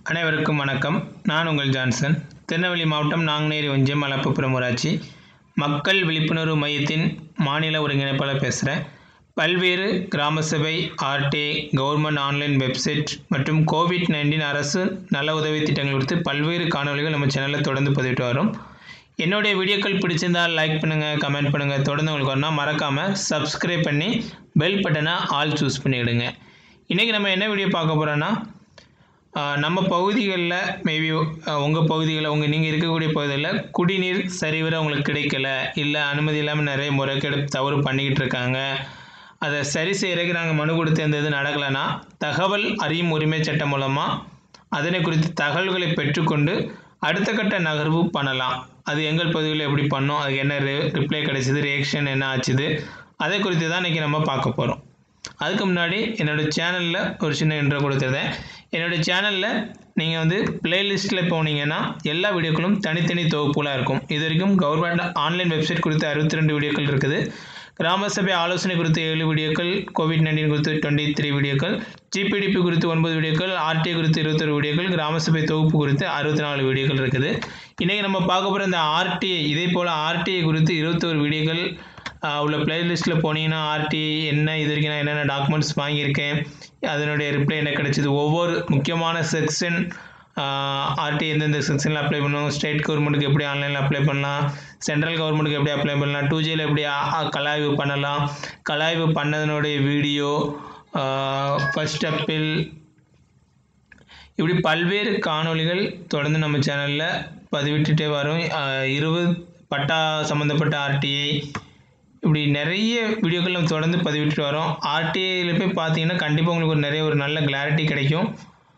அனைவருக்கும் வணக்கம் நான் உங்கள் ஜான்சன் திருநெல்வேலி மாவட்டம் நாங்குநேரி ஒன்றியம் மலப்புப்புறம் ஊராட்சி மக்கள் விழிப்புணர்வு மையத்தின் மாநில ஒருங்கிணைப்பாளர் பேசுகிறேன் பல்வேறு கிராம சபை ஆர்டிஐ கவர்மெண்ட் ஆன்லைன் வெப்சைட் மற்றும் கோவிட் நைன்டீன் அரசு நல உதவி திட்டங்கள் குறித்து பல்வேறு காணொளிகள் நம்ம சேனலில் தொடர்ந்து பதிவிட்டு வரோம் என்னுடைய வீடியோக்கள் பிடிச்சிருந்தால் லைக் பண்ணுங்கள் கமெண்ட் பண்ணுங்கள் தொடர்ந்து உங்களுக்கு வரணும் மறக்காமல் சப்ஸ்கிரைப் பண்ணி பெல் பட்டனை ஆல் சூஸ் பண்ணிவிடுங்க இன்றைக்கி நம்ம என்ன வீடியோ பார்க்க போகிறோன்னா ஆஹ் நம்ம பகுதிகளில் மேபி உங்கள் பகுதிகளில் உங்கள் நீங்கள் இருக்கக்கூடிய பகுதிகளில் குடிநீர் சரிவர உங்களுக்கு கிடைக்கல இல்லை அனுமதி இல்லாமல் நிறைய முறைகேடு தவறு பண்ணிக்கிட்டு இருக்காங்க அதை சரி செய்கிறதுக்கு நாங்கள் மனு கொடுத்து எந்த இது நடக்கலைன்னா தகவல் அறியும் உரிமை சட்டம் மூலமாக அதனை குறித்து தகவல்களை பெற்றுக்கொண்டு அடுத்த கட்ட நகர்வு பண்ணலாம் அது எங்கள் பகுதிகளில் எப்படி பண்ணோம் அதுக்கு என்ன ரிப்ளை கிடைச்சிது ரியாக்ஷன் என்ன ஆச்சுது அதை குறித்து தான் இன்றைக்கி நம்ம பார்க்க போகிறோம் அதுக்கு முன்னாடி என்னோடய சேனலில் ஒரு சின்ன இன்ட்ரோ கொடுத்துருந்தேன் என்னோடய சேனலில் நீங்கள் வந்து பிளேலிஸ்ட்டில் போனீங்கன்னா எல்லா வீடியோக்களும் தனித்தனி தொகுப்புகளாக இருக்கும் இது வரைக்கும் கவர்மெண்ட் ஆன்லைன் வெப்சைட் குறித்து அறுபத்தி ரெண்டு வீடியோக்கள் இருக்குது கிராம சபை ஆலோசனை குறித்து ஏழு வீடியோக்கள் கோவிட் நைன்டீன் குறித்து டுவெண்ட்டி த்ரீ வீடியோக்கள் ஜிபிடிபி குறித்து ஒன்பது வீடியோக்கள் ஆர்டிஐ குறித்து இருபத்தொரு வீடியோக்கள் கிராம சபை தொகுப்பு குறித்து அறுபத்தி நாலு வீடியோக்கள் இருக்குது இன்றைக்கி நம்ம பார்க்க போகிற இந்த ஆர்டிஐ இதே போல் ஆர்டிஐ குறித்து இருபத்தோரு வீடியோக்கள் ஆஹ் உள்ள பிளேலிஸ்ட்டில் போனீங்கன்னா ஆர்டிஐ என்ன இது வரைக்கும் நான் என்னென்ன டாக்குமெண்ட்ஸ் வாங்கியிருக்கேன் அதனுடைய ரிப்ளை என்ன கிடைச்சிது ஒவ்வொரு முக்கியமான செக்ஷன் ஆர்டிஐ எந்தெந்த செக்ஷனில் அப்ளை பண்ணணும் ஸ்டேட் கவர்மெண்ட்டுக்கு எப்படி ஆன்லைனில் அப்ளை பண்ணலாம் சென்ட்ரல் கவர்மெண்ட்டுக்கு எப்படி அப்ளை பண்ணலாம் டூ ஜியில் எப்படி ஆ- ஆ- கலாய்வு பண்ணலாம் கலாய்வு பண்ணதனுடைய வீடியோ ஃபர்ஸ்ட் அப்பீல் இப்படி பல்வேறு காணொளிகள் தொடர்ந்து நம்ம சேனலில் பதிவிட்டுட்டே வரும் ஆஹ் இருபது பட்டா சம்மந்தப்பட்ட ஆர்டிஐ இப்படி நிறைய வீடியோக்கள் நம்ம தொடர்ந்து பதிவிட்டு வரோம் ஆர்டிஐயில் போய் பார்த்தீங்கன்னா கண்டிப்பாக உங்களுக்கு ஒரு நிறைய ஒரு நல்ல கிளாரிட்டி கிடைக்கும்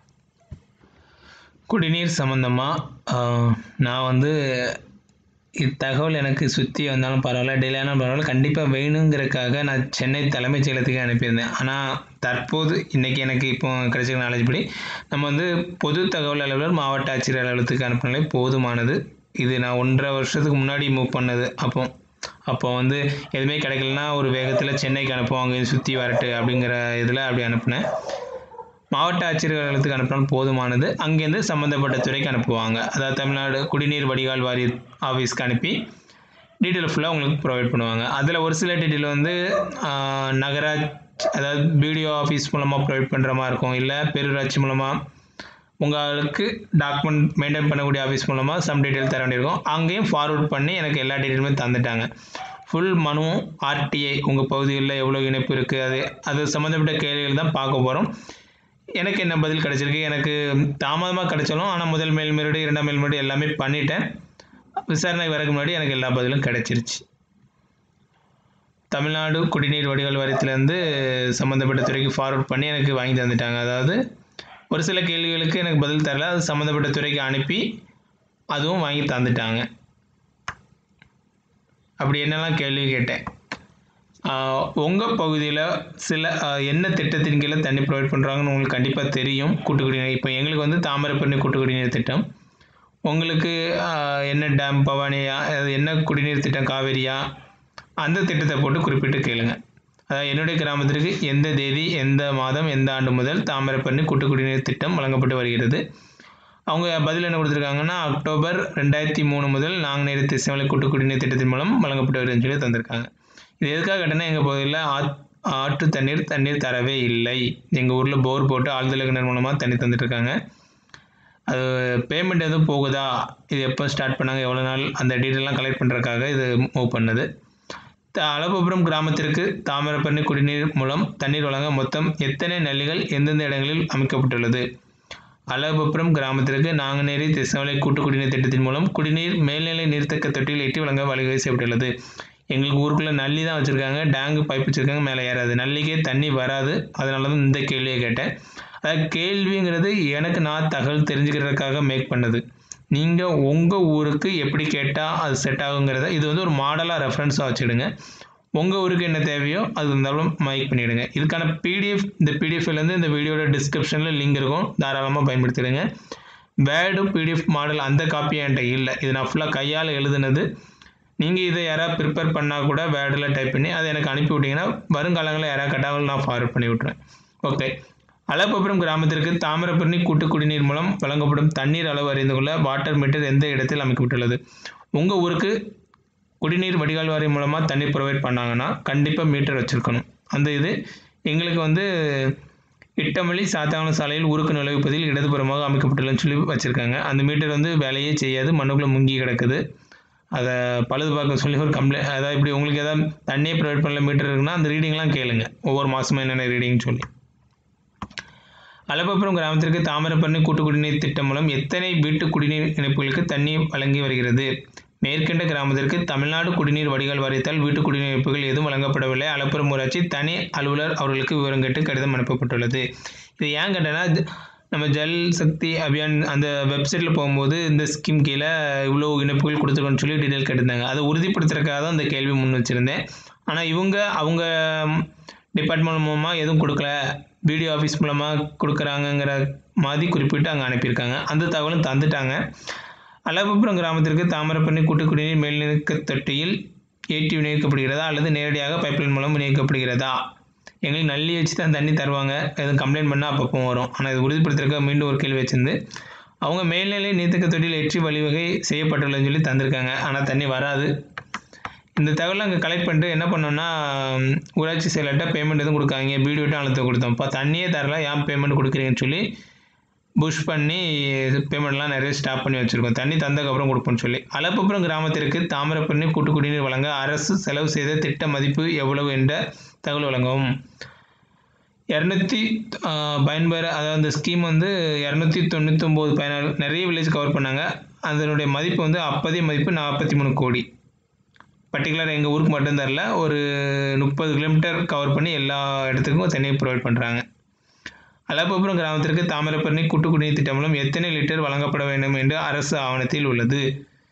குடிநீர் சம்மந்தமாக நான் வந்து இத்தகவல் எனக்கு சுற்றி வந்தாலும் பரவாயில்ல டிலேனாலும் பரவாயில்ல கண்டிப்பாக வேணுங்கிறதுக்காக நான் சென்னை தலைமைச் செயலகத்துக்கு அனுப்பியிருந்தேன் ஆனால் தற்போது இன்றைக்கி எனக்கு இப்போ கிடைச்ச நாலேஜ் படி நம்ம வந்து பொது தகவல் அலுவலர் மாவட்ட ஆட்சியர் அலுவலகத்துக்கு அனுப்பினாலே போதுமானது இது நான் ஒன்றரை வருஷத்துக்கு முன்னாடி மூவ் பண்ணது அப்போ அப்போ வந்து எதுவுமே கிடைக்கலனா ஒரு வேகத்தில் சென்னைக்கு அனுப்புவோம் அங்கே சுற்றி வரட்டு அப்படிங்கிற இதில் அப்படி அனுப்புனேன் மாவட்ட ஆட்சியர் அலுவலகத்துக்கு அனுப்பினாலும் போதுமானது அங்கேருந்து சம்மந்தப்பட்ட துறைக்கு அனுப்புவாங்க அதாவது தமிழ்நாடு குடிநீர் வடிகால் வாரிய ஆஃபீஸ்க்கு அனுப்பி டீட்டெயில் ஃபுல்லாக உங்களுக்கு ப்ரொவைட் பண்ணுவாங்க அதில் ஒரு சில டீட்டெயில் வந்து ஆஹ், நகராட்சி அதாவது பிடிஓ ஆஃபீஸ் மூலமாக ப்ரொவைட் பண்ணுற மாதிரி இருக்கும் இல்லை பேரூராட்சி மூலமாக உங்களுக்கு டாக்குமெண்ட் மெயின்டைன் பண்ணக்கூடிய ஆஃபீஸ் மூலமாக சம் டீட்டெயில் தர வேண்டியிருக்கும் அங்கேயும் ஃபார்வர்ட் பண்ணி எனக்கு எல்லா டீட்டெயிலுமே தந்துட்டாங்க ஃபுல் மனுவும் ஆர்டிஐ உங்கள் பகுதிகளில் எவ்வளோ இணைப்பு இருக்குது அது அது சம்மந்தப்பட்ட கேள்விகள் தான் பார்க்க போகிறோம் எனக்கு என்ன பதில் கிடச்சிருக்கு எனக்கு தாமதமாக கிடைச்சாலும் ஆனால் முதல் மேல்முறையீடு இரண்டாம் மேல்முறையீடு எல்லாமே பண்ணிட்டேன் விசாரணை வரக்கு முன்னாடி எனக்கு எல்லா பதிலும் கிடைச்சிருச்சு தமிழ்நாடு குடிநீர் வடிகால் வாரியத்திலேருந்து சம்மந்தப்பட்ட துறைக்கு ஃபார்வர்ட் பண்ணி எனக்கு வாங்கி தந்துட்டாங்க அதாவது ஒரு சில கேள்விகளுக்கு எனக்கு பதில் தரல அது சம்மந்தப்பட்ட துறைக்கு அனுப்பி அதுவும் வாங்கி தந்துட்டாங்க அப்படி என்னெல்லாம் கேள்வி கேட்டேன் உங்கள் பகுதியில் சில ஆஹ், என்ன திட்டத்தின் கீழே தண்ணி ப்ரொவைட் பண்ணுறாங்கன்னு உங்களுக்கு கண்டிப்பாக தெரியும் கூட்டு குடிநீர் இப்போ எங்களுக்கு வந்து தாமிரபரணி கூட்டு குடிநீர் திட்டம் உங்களுக்கு ஆஹ், என்ன டேம் பவானியா அது என்ன குடிநீர் திட்டம் காவேரியா அந்த திட்டத்தை போட்டு குறிப்பிட்டு கேளுங்க அதாவது என்னுடைய கிராமத்திற்கு எந்த தேதி எந்த மாதம் எந்த ஆண்டு முதல் தாமிரபரணி கூட்டு குடிநீர் திட்டம் வழங்கப்பட்டு வருகிறது அவங்க பதில் என்ன கொடுத்துருக்காங்கன்னா அக்டோபர் ரெண்டாயிரத்தி மூணு முதல் நாங்குநேரி திசைமலை கூட்டு குடிநீர் திட்டத்தின் மூலம் வழங்கப்பட்டு வருதுன்னு சொல்லி தந்திருக்காங்க இது எதுக்காக கேட்டேன்னா எங்கள் பகுதியில் ஆத் ஆற்று தண்ணீர் தண்ணீர் தரவே இல்லை எங்கள் ஊரில் போர் போட்டு ஆழ்துளை கிணறு மூலமாக தண்ணி தந்துட்டு இருக்காங்க அது பேமெண்ட் எதுவும் போகுதா இது எப்போ ஸ்டார்ட் பண்ணாங்க எவ்வளோ நாள் அந்த டீட்டெயிலாம் கலெக்ட் பண்ணுறதுக்காக இது மூவ் பண்ணுது த- அளபபுரம் கிராமத்திற்கு தாமிரபரணி குடிநீர் மூலம் தண்ணீர் வழங்க மொத்தம் எத்தனை நெல்லிகள் எந்தெந்த இடங்களில் அமைக்கப்பட்டுள்ளது அலபபுரம் கிராமத்திற்கு நாங்குநேரி திசைவலை கூட்டு குடிநீர் திட்டத்தின் மூலம் குடிநீர் மேல்நிலை நீர்த்தக்க தொட்டியில் எட்டி வழங்க வழிவகை செய்யப்பட்டுள்ளது எங்களுக்கு ஊருக்குள்ளே நல்லி தான் வச்சுருக்காங்க டேங்கு பைப் வச்சுருக்காங்க மேலே ஏறாது நல்லிக்கே தண்ணி வராது அதனால தான் இந்த கேள்வியை கேட்டேன் அதாவது கேள்விங்கிறது எனக்கு நான் தகவல் தெரிஞ்சுக்கிறதுக்காக மேக் பண்ணது நீங்கள் உங்கள் ஊருக்கு எப்படி கேட்டால் அது செட் ஆகுங்கிறத இது வந்து ஒரு மாடலாக ரெஃபரன்ஸாக வச்சுடுங்க உங்கள் ஊருக்கு என்ன தேவையோ அது இருந்தாலும் மைக் பண்ணிவிடுங்க இதுக்கான பிடிஎஃப் இந்த பிடிஎஃப்லேருந்து இந்த வீடியோட டிஸ்கிரிப்ஷனில் லிங்க் இருக்கும் தாராளமாக பயன்படுத்திடுங்க வேர்டு பிடிஎஃப் மாடல் அந்த காப்பி என்கிட்ட இல்லை இது நான் ஃபுல்லாக கையால் எழுதுனது நீங்கள் இதை யாராவது ப்ரிப்பேர் பண்ணால் கூட வேர்டில் டைப் பண்ணி அதை எனக்கு அனுப்பி விட்டிங்கன்னா வருங்காலங்களில் யாராவது கட்டாமல் நான் ஃபார்வர்ட் பண்ணி விட்ருவேன் ஓகே அலப்பபுரம் கிராமத்திற்கு தாமிரபரணி கூட்டு குடிநீர் மூலம் வழங்கப்படும் தண்ணீர் அளவு அறிந்து கொள்ள வாட்டர் மீட்டர் எந்த இடத்தில் அமைக்கப்பட்டுள்ளது உங்கள் ஊருக்கு குடிநீர் வடிகால் வாரியம் மூலமாக தண்ணீர் ப்ரொவைட் பண்ணாங்கன்னா கண்டிப்பாக மீட்டர் வச்சுருக்கணும் அந்த இது எங்களுக்கு வந்து இட்டமல்லி சாத்தாங்குளம் சாலையில் ஊருக்கு நுழைவுப்பதில் இடதுபுறமாக அமைக்கப்பட்டுள்ளன்னு சொல்லி வச்சுருக்காங்க அந்த மீட்டர் வந்து வேலையே செய்யாது மண்ணுக்குள்ளே முங்கி கிடக்குது அதை பழுது பார்க்க சொல்லி ஒரு கம்ப்ளைண்ட் அதாவது இப்படி உங்களுக்கு ஏதாவது தண்ணியே ப்ரொவைட் பண்ணல மீட்டர் இருக்குன்னா அந்த ரீடிங்லாம் கேளுங்க ஒவ்வொரு மாதமும் என்னென்ன ரீடிங்னு சொல்லி அலப்பபுரம் கிராமத்திற்கு தாமிரபரணி கூட்டு குடிநீர் திட்டம் மூலம் எத்தனை வீட்டு குடிநீர் இணைப்புகளுக்கு தண்ணீர் வழங்கி வருகிறது மேற்கண்ட கிராமத்திற்கு தமிழ்நாடு குடிநீர் வடிகால் வாரியத்தால் வீட்டு குடிநீர் இணைப்புகள் எதுவும் வழங்கப்படவில்லை அலப்புறம் ஊராட்சி தனி அலுவலர் அவர்களுக்கு விவரம் கேட்டு கடிதம் அனுப்பப்பட்டுள்ளது இது ஏன் கேட்டேன்னா இது நம்ம ஜல் சக்தி அபியான் அந்த வெப்சைட்டில் போகும்போது இந்த ஸ்கீம் கீழே இவ்வளோ இணைப்புகள் கொடுத்துருக்கோன்னு சொல்லி டீட்டெயில் கேட்டிருந்தாங்க அதை உறுதிப்படுத்துறதுக்காக தான் இந்த கேள்வி முன் வச்சுருந்தேன் ஆனால் இவங்க அவங்க டிபார்ட்மெண்ட் மூலமாக எதுவும் கொடுக்கல பிடிஓ ஆஃபீஸ் மூலமாக கொடுக்குறாங்கங்கிற மாதிரி குறிப்பிட்டு அங்கே அனுப்பியிருக்காங்க அந்த தகவலும் தந்துட்டாங்க அலப்புப்புறம் கிராமத்திற்கு தாமிரபரணி கூட்டு குடிநீர் மேல்நிறுக்க தொட்டியில் ஏற்றி விநியோகிக்கப்படுகிறதா அல்லது நேரடியாக பைப்லைன் மூலம் விநியோகிக்கப்படுகிறதா எங்களுக்கு நல்லி வச்சு தான் தண்ணி தருவாங்க எதுவும் கம்ப்ளைண்ட் பண்ணால் அப்பப்போ வரும் ஆனால் இது உறுதிப்படுத்துறதுக்காக மீண்டும் ஒரு கேள்வி வச்சிருந்து அவங்க மேல்நிலை நீர்த்தக்க தொட்டியில் ஏற்றி வழிவகை செய்யப்பட்டுள்ளதுன்னு சொல்லி தந்திருக்காங்க ஆனால் தண்ணி வராது இந்த தகவலை அங்கே கலெக்ட் பண்ணிட்டு என்ன பண்ணோம்னா ம், ஊராட்சி செயலர்கிட்ட பேமெண்ட் எதுவும் கொடுக்காங்க வீடு விட்டு அழுத்த கொடுத்தோம் இப்போ தண்ணியே தரல ஏன் பேமெண்ட் கொடுக்குறீங்கன்னு சொல்லி புஷ் பண்ணி பேமெண்ட்லாம் நிறைய ஸ்டாப் பண்ணி வச்சுருக்கோம் தண்ணி தந்ததுக்கப்புறம் கொடுப்போம்னு சொல்லி அலப்புப்புறம் கிராமத்திற்கு தாமிரபரணி கூட்டு குடிநீர் வழங்க அரசு செலவு செய்த திட்ட மதிப்பு எவ்வளவு என்ற தகவல் வழங்கவும் இரநூத்தி பயன்பெற அதாவது அந்த ஸ்கீம் வந்து இரநூத்தி தொண்ணூத்தொம்பது பயனாளர் நிறைய வில்லேஜ் கவர் பண்ணாங்க அதனுடைய மதிப்பு வந்து அப்போதைய மதிப்பு நாற்பத்தி மூணு கோடி பர்டிகுலர் எங்கள் ஊருக்கு மட்டும் தரல ஒரு முப்பது கிலோமீட்டர் கவர் பண்ணி எல்லா இடத்துக்கும் தண்ணி ப்ரொவைட் பண்ணுறாங்க அலப்பபுரம் கிராமத்திற்கு தாமிரபரணி கூட்டு குடிநீர் திட்டம் மூலம் எத்தனை லிட்டர் வழங்கப்பட வேண்டும் என்று அரசு ஆவணத்தில் உள்ளது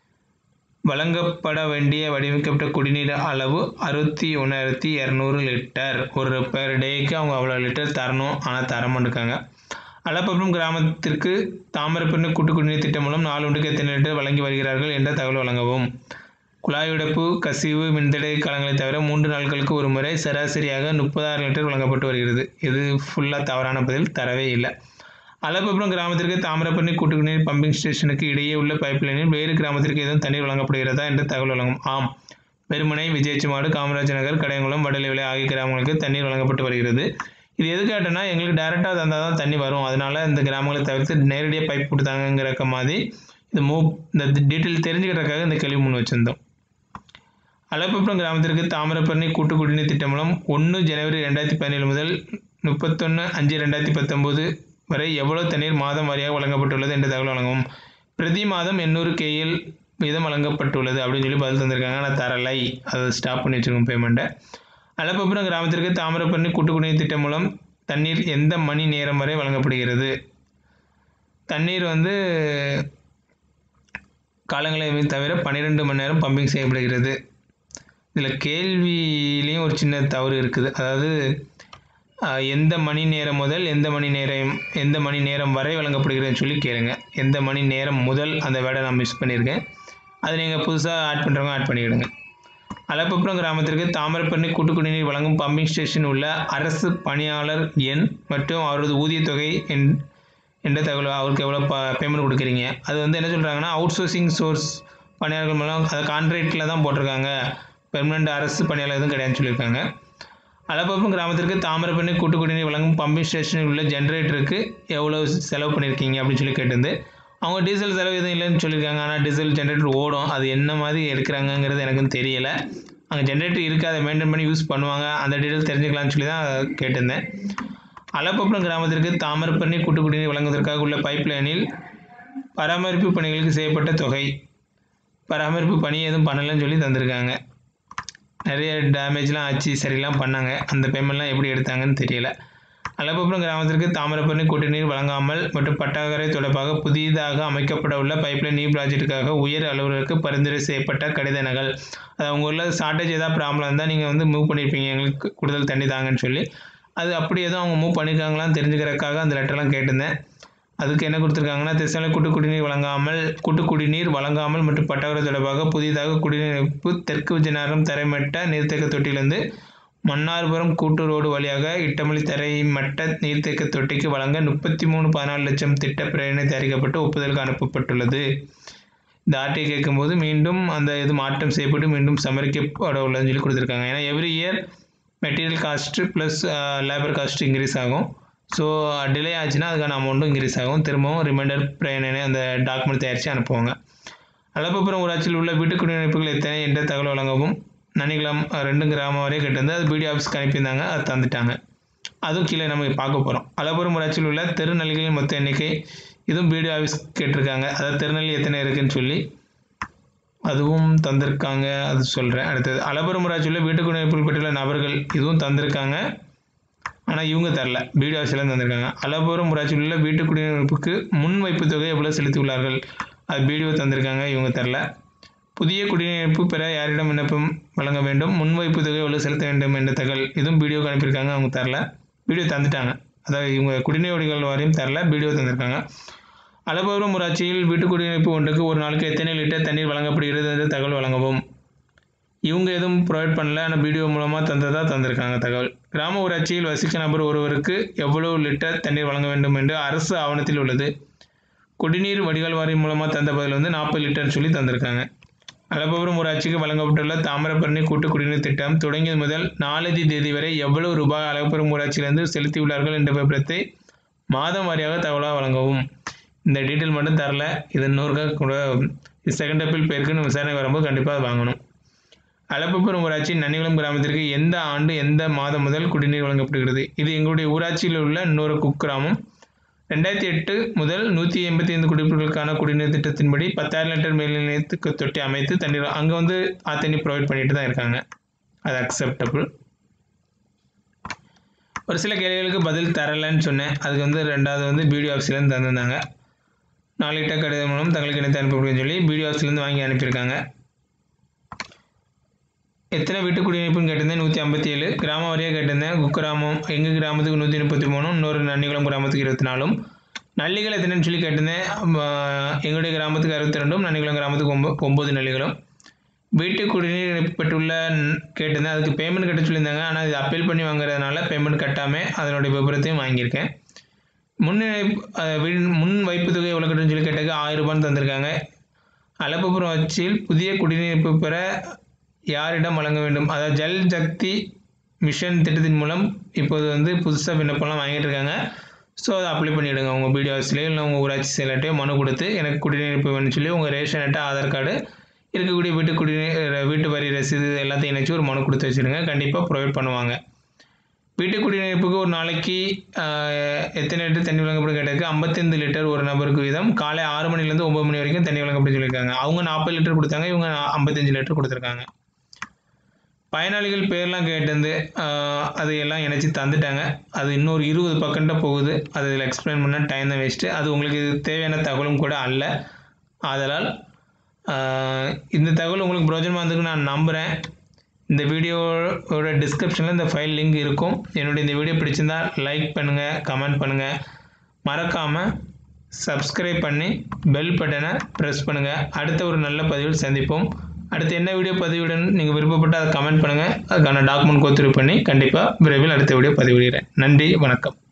வழங்கப்பட வேண்டிய வடிவமைக்கப்பட்ட குடிநீர் அளவு அறுபத்தி ஒன்றாயிரத்தி இரநூறு லிட்டர் ஒரு பெர் டேக்கு அவங்க அவ்வளோ லிட்டர் தரணும் ஆனால் தர மாட்டேங்காங்க அலப்பபுரம் கிராமத்திற்கு தாமிரபரணி கூட்டு குடிநீர் திட்டம் மூலம் நாலு ஒன்றுக்கு எத்தனை லிட்டர் வழங்கி வருகிறார்கள் என்ற தகவல் வழங்கவும் குழாய் உடைப்பு கசிவு மின்தடை காலங்களை தவிர மூன்று நாட்களுக்கு ஒரு முறை சராசரியாக முப்பதாயிரம் லிட்டர் வழங்கப்பட்டு வருகிறது இது ஃபுல்லாக தவறான பதில் தரவே இல்லை அலப்பபுரம் கிராமத்திற்கு தாமிரபரணி கூட்டு குடிநீர் பம்பிங் ஸ்டேஷனுக்கு இடையே உள்ள பைப்லைனில் வேறு கிராமத்திற்கு எதுவும் தண்ணீர் வழங்கப்படுகிறதா என்று தகவல் வழங்கும் ஆம் வெறுமனை விஜயச்சிமாடு காமராஜ் நகர் கடையங்குளம் வடலிவிலை ஆகிய கிராமங்களுக்கு தண்ணீர் வழங்கப்பட்டு வருகிறது இது எது கேட்டோன்னா எங்களுக்கு டேரெக்டாக தந்தால் தான் தண்ணி வரும் அதனால இந்த கிராமங்களை தவிர்த்து நேரடியாக பைப் கொடுத்தாங்கங்கிற மாதிரி இது மூ இந்த டீட்டெயில் தெரிஞ்சுக்கிறதுக்காக இந்த கேள்வி முன் வச்சுருந்தோம் அலப்பபுரம் கிராமத்திற்கு தாமிரபரணி கூட்டு குடிநீர் திட்டம் மூலம் ஒன்று ஜனவரி ரெண்டாயிரத்தி பதினேழு முதல் முப்பத்தொன்று அஞ்சு ரெண்டாயிரத்தி பத்தொம்போது வரை எவ்வளவு தண்ணீர் மாதம் வாரியாக வழங்கப்பட்டுள்ளது என்ற தகவல் வழங்கவும் பிரதி மாதம் எண்ணூறு கேஎல் வீதம் வழங்கப்பட்டுள்ளது அப்படின்னு சொல்லி பதில் தந்திருக்காங்க ஆனால் தரலை அதை ஸ்டாப் பண்ணி வச்சிருக்கோம் பேமெண்ட்டை அலப்பபுரம் கிராமத்திற்கு தாமிரபரணி கூட்டு குடிநீர் திட்டம் மூலம் தண்ணீர் எந்த மணி நேரம் வரை வழங்கப்படுகிறது தண்ணீர் வந்து காலங்களை தவிர பன்னிரெண்டு மணி நேரம் பம்பிங் செய்யப்படுகிறது இதில் கேள்வியிலையும் ஒரு சின்ன தவறு இருக்குது அதாவது ஆஹ், எந்த மணி நேரம் முதல் எந்த மணி நேரம் எந்த மணி நேரம் வரை வழங்கப்படுகிறதுன்னு சொல்லி கேளுங்க எந்த மணி நேரம் முதல் அந்த வேர்டை நான் மிஸ் பண்ணியிருக்கேன் அதை நீங்கள் புதுசாக ஆட் பண்ணுறவங்க ஆட் பண்ணிக்கிடுங்க அலப்பபுரம் கிராமத்திற்கு தாமிரபரணி கூட்டு குடிநீர் வழங்கும் பம்பிங் ஸ்டேஷன் உள்ள அரசு பணியாளர் எண் மற்றும் அவரது ஊதியத்தொகை என் என்ற தகவல் அவருக்கு எவ்வளோ ப பேமெண்ட் கொடுக்குறீங்க அது வந்து என்ன சொல்கிறாங்கன்னா அவுட் சோர்சிங் சோர்ஸ் பணியாளர்கள் மூலம் அதை கான்ட்ராக்டில் தான் போட்டிருக்காங்க பெர்மனண்ட் அரசு பணியாளர் எதுவும் கிடையாதுன்னு சொல்லியிருக்காங்க அலப்பப்பம் கிராமத்திற்கு தாமிரபரணி கூட்டு குடிநீர் வழங்கும் பம்பிங் ஸ்டேஷனில் உள்ள ஜென்ரேட்டருக்கு எவ்வளோ செலவு பண்ணியிருக்கீங்க அப்படின்னு சொல்லி கேட்டிருந்து அவங்க டீசல் செலவு எதுவும் இல்லைன்னு சொல்லியிருக்காங்க ஆனால் டீசல் ஜென்ரேட்டர் ஓடும் அது என்ன மாதிரி எடுக்கிறாங்கங்கிறது எனக்கும் தெரியலை அங்கே ஜென்ரேட்டர் இருக்குது அதை மெயின்டைன் பண்ணி யூஸ் பண்ணுவாங்க அந்த டீட்டெயில் தெரிஞ்சுக்கலாம்னு சொல்லி தான் கேட்டிருந்தேன் அலப்பப்பம் கிராமத்திற்கு தாமிரபரணி கூட்டு குடிநீர் வழங்குவதற்காக உள்ள பைப்லைனில் பராமரிப்பு பணிகளுக்கு செய்யப்பட்ட தொகை பராமரிப்பு பணி எதுவும் பண்ணலைன்னு சொல்லி தந்திருக்காங்க நிறைய டேமேஜ்லாம் ஆச்சு சரிலாம் பண்ணாங்க அந்த பேமெண்ட்லாம் எப்படி எடுத்தாங்கன்னு தெரியல அலப்பபுரம் கிராமத்திற்கு தாமிரபரணி குடிநீர் வழங்காமல் மற்றும் பட்டாக்கரை தொடர்பாக புதிதாக அமைக்கப்பட உள்ள பைப்லைன் நீர் ப்ராஜெக்ட்டுக்காக உயர் அலுவலருக்கு பரிந்துரை செய்யப்பட்ட கடிதங்கள் அது உங்கள் ஊரில் ஷார்ட்டேஜ் ஏதாவது ப்ராப்ளம் இருந்தால் நீங்கள் வந்து மூவ் பண்ணியிருப்பீங்க எங்களுக்கு கூடுதல் தண்ணி தாங்கன்னு சொல்லி அது அப்படி எதுவும் அவங்க மூவ் பண்ணியிருக்காங்களான்னு தெரிஞ்சுக்கிறதுக்காக அந்த லெட்டர்லாம் கேட்டிருந்தேன் அதுக்கு என்ன கொடுத்துருக்காங்கன்னா திசையில் கூட்டு குடிநீர் வழங்காமல் கூட்டு குடிநீர் வழங்காமல் மற்றும் பட்டாக்கரை தொடர்பாக புதிதாக குடிநீர் தெற்கு விஜயநகரம் தரைமட்ட நீர்த்தேக்க தொட்டியிலிருந்து மன்னார்புரம் கூட்டு ரோடு வழியாக இட்டமலி தரை மட்ட நீர்த்தேக்க தொட்டிக்கு வழங்க முப்பத்தி மூணு பதினாலு லட்சம் திட்ட பிரேரணை தயாரிக்கப்பட்டு ஒப்புதலுக்கு அனுப்பப்பட்டுள்ளது இந்த ஆர்டிஐ கேட்கும்போது மீண்டும் அந்த இது மாற்றம் செய்யப்பட்டு மீண்டும் சமரிக்கப்பட உள்ளதுன்னு சொல்லி கொடுத்துருக்காங்க ஏன்னா every year material cost plus labour cost increase ஆகும் ஸோ டிலே ஆச்சுன்னா அதுக்கான அமௌண்ட்டும் இன்க்ரீஸ் ஆகும் திரும்பவும் ரிமைண்டர் பிரேரணை அந்த டாக்குமெண்ட் தயாரித்து அனுப்புவாங்க அளப்பப்புறம் ஊராட்சியில் உள்ள வீட்டு குடியிருப்புகள் எத்தனை என்ற தகவல் வழங்கவும் நனிகுளம் ரெண்டு கிராமம் வரையும் கேட்டிருந்து அது பிடி ஆஃபீஸ்க்கு அனுப்பியிருந்தாங்க அது தந்துட்டாங்க அதுவும் கீழே நம்ம பார்க்க போகிறோம் அளப்புறம் ஊராட்சியில் உள்ள தெருநலிகளின் மொத்த எண்ணிக்கை இதுவும் பிடி ஆஃபீஸ் கேட்டிருக்காங்க அதாவது திருநெல்வேலி எத்தனை இருக்குன்னு சொல்லி அதுவும் தந்திருக்காங்க அது சொல்கிறேன் அடுத்தது அளப்புறம் ஊராட்சியில் வீட்டு குடியிருப்புகள் பெற்றுள்ள நபர்கள் இதுவும் தந்திருக்காங்க ஆனால் இவங்க தரல பிடி ஆஃபீஸில் தந்திருக்காங்க அளப்புறம் ஊராட்சியில் உள்ள வீட்டு குடியிருப்புக்கு முன் வைப்பு தொகை எவ்வளோ செலுத்தியுள்ளார்கள் அது பிடிஓ தந்திருக்காங்க இவங்க தரல புதிய குடியிருப்பு பெற யாரிடம் விண்ணப்பம் வழங்க வேண்டும் முன்வைப்பு தொகை எவ்வளோ செலுத்த வேண்டும் என்ற தகவல் இதுவும் பிடிஓக்கு அனுப்பியிருக்காங்க அவங்க தரல பிடிஓ தந்துட்டாங்க அதாவது இவங்க குடிநீர் வடிகள் வரையும் தரல பிடிஓ தந்திருக்காங்க அளபுரம் ஊராட்சியில் வீட்டு குடியிருப்பு ஒன்றுக்கு ஒரு நாளுக்கு எத்தனை லிட்டர் தண்ணீர் வழங்கப்படுகிறது என்ற தகவல் வழங்கவும் இவங்க எதுவும் ப்ரொவைட் பண்ணல ஆனால் வீடியோ மூலமாக தந்ததாக தந்திருக்காங்க தகவல் கிராம ஊராட்சியில் வசிக்க நபர் ஒருவருக்கு எவ்வளவு லிட்டர் தண்ணீர் வழங்க வேண்டும் என்று அரசு ஆவணத்தில் உள்ளது குடிநீர் வடிகால் வாரியம் மூலமாக தந்த பதில் வந்து நாற்பது லிட்டர் சொல்லி தந்திருக்காங்க அளபபுரம் ஊராட்சிக்கு வழங்கப்பட்டுள்ள தாமிரபரணி கூட்டு குடிநீர் திட்டம் தொடங்கியது முதல் நாலாதி தேதி வரை எவ்வளவு ரூபாய் அளபபுரம் ஊராட்சியிலிருந்து செலுத்தியுள்ளார்கள் என்ற விபரத்தை மாதம் வாரியாக தகவலாக வழங்கவும் இந்த டீட்டெயில் மட்டும் தரல இது இன்னொருக்கா கூட செகண்ட் அப்பீல் பேருக்குன்னு விசாரணை வரும்போது கண்டிப்பாக வாங்கணும் அளப்பபுரம் ஊராட்சி நன்னிகுளம் கிராமத்திற்கு எந்த ஆண்டு எந்த மாதம் முதல் குடிநீர் வழங்கப்படுகிறது இது எங்களுடைய ஊராட்சியில் உள்ள இன்னொரு குக்கிராமம் ரெண்டாயிரத்தி எட்டு முதல் நூற்றி எண்பத்தி ஐந்து குடியிருப்புகளுக்கான குடிநீர் திட்டத்தின்படி பத்தாயிரம் லிட்டர் மேல்நிலையத்துக்கு தொட்டி அமைத்து தண்ணீர் அங்கே வந்து ஆ தண்ணி ப்ரொவைட் பண்ணிட்டு தான் இருக்காங்க அது அக்செப்டபுள் ஒரு சில கேள்விகளுக்கு பதில் தரலைன்னு சொன்னேன் அதுக்கு வந்து ரெண்டாவது வந்து பிடிஓ ஆஃபீஸ்லேருந்து தந்திருந்தாங்க நாளிட்ட கடிதம் மூலம் தங்களுக்கு இணைத்து அனுப்பப்படுன்னு சொல்லி பிடிஓ ஆஃபீஸ்லேருந்து வாங்கி அனுப்பியிருக்காங்க எத்தனை வீட்டு குடியிருப்புன்னு கேட்டிருந்தேன் நூற்றி ஐம்பத்தி ஏழு கிராமம் வரையாக கேட்டிருந்தேன் குக்கிராமம் எங்கள் கிராமத்துக்கு நூற்றி முப்பத்தி மூணும் இன்னொரு நன்னிகுளம் கிராமத்துக்கு இருபத்தி நாலும் நள்ளிகள் எத்தனைன்னு சொல்லி கேட்டிருந்தேன் எங்களுடைய கிராமத்துக்கு அறுபத்தி ரெண்டும் நன்னிகுளம் கிராமத்துக்கு ஒம்போ ஒம்பது நள்ளிகளும் வீட்டு குடிநீர் பெற்றுள்ள கேட்டிருந்தேன் அதுக்கு பேமெண்ட் கட்ட சொல்லியிருந்தாங்க ஆனால் இது அப்பீல் பண்ணி வாங்குறதுனால பேமெண்ட் கட்டாமல் அதனுடைய விபரத்தையும் வாங்கியிருக்கேன் முன் முன் வைப்பு தொகை எவ்வளோ கட்டுன்னு சொல்லி கேட்டாக்க ஆயிரம் ரூபான்னு தந்திருக்காங்க அளப்புப்புறம் வச்சில் புதிய குடிநீர் பெற யாரிடம் வழங்க வேண்டும் அதாவது ஜல் சக்தி மிஷன் திட்டத்தின் மூலம் இப்போது வந்து புதுசாக விண்ணப்பம்லாம் வாங்கிட்டு இருக்காங்க ஸோ அதை அப்ளை பண்ணிவிடுங்க உங்கள் பிடிஓ ஆஃபீஸ்லேயோ இல்லை உங்கள் ஊராட்சி செயலாட்டையோ மனு கொடுத்து எனக்கு குடிநீர் வேணும்னு சொல்லி உங்கள் ரேஷன் அட்டை ஆதார் கார்டு இருக்கக்கூடிய வீட்டு குடிநீர் வீட்டு வரி ரசீது எல்லாத்தையும் இணைச்சி ஒரு மனு கொடுத்து வச்சுருங்க கண்டிப்பாக ப்ரொவைட் பண்ணுவாங்க வீட்டு குடிநீர்ப்புக்கு ஒரு நாளைக்கு எத்தனை லிட்டர் தண்ணி வழங்கப்படும் கேட்டதுக்கு ஐம்பத்தைந்து லிட்டர் ஒரு நபருக்கு வீதம் காலை ஆறு மணிலேருந்து ஒம்பது மணி வரைக்கும் தண்ணி வழங்கப்படும் சொல்லியிருக்காங்க அவங்க நாற்பது லிட்டர் கொடுத்தாங்க இவங்க ஐம்பத்தஞ்சு லிட்டர் கொடுத்துருக்காங்க பயனாளிகள் பேர்லாம் கேட்டிருந்து அது எல்லாம் இணைச்சி தந்துட்டாங்க அது இன்னொரு இருபது பக்கம்ட்ட போகுது அது இதில் எக்ஸ்பிளைன் பண்ண டைம் தான் வேஸ்ட்டு அது உங்களுக்கு தேவையான தகவலும் கூட அல்ல ஆதலால் இந்த தகவல் உங்களுக்கு பிரோஜனமாக இருந்ததுக்கு நான் நம்புகிறேன் இந்த வீடியோவோட டிஸ்கிரிப்ஷனில் இந்த ஃபைல் லிங்க் இருக்கும் என்னுடைய இந்த வீடியோ பிடிச்சிருந்தா லைக் பண்ணுங்கள் கமெண்ட் பண்ணுங்கள் மறக்காமல் சப்ஸ்கிரைப் பண்ணி பெல் பட்டனை ப்ரெஸ் பண்ணுங்கள் அடுத்த ஒரு நல்ல பதிவில் சந்திப்போம் அடுத்து என்ன வீடியோ பதிவுடன் நீங்கள் விருப்பப்பட்டால் அதை கமெண்ட் பண்ணுங்கள் அதுக்கான டாக்குமெண்ட் கோத்துரு பண்ணி கண்டிப்பாக விரைவில் அடுத்த வீடியோ பதிவிடுகிறேன் நன்றி வணக்கம்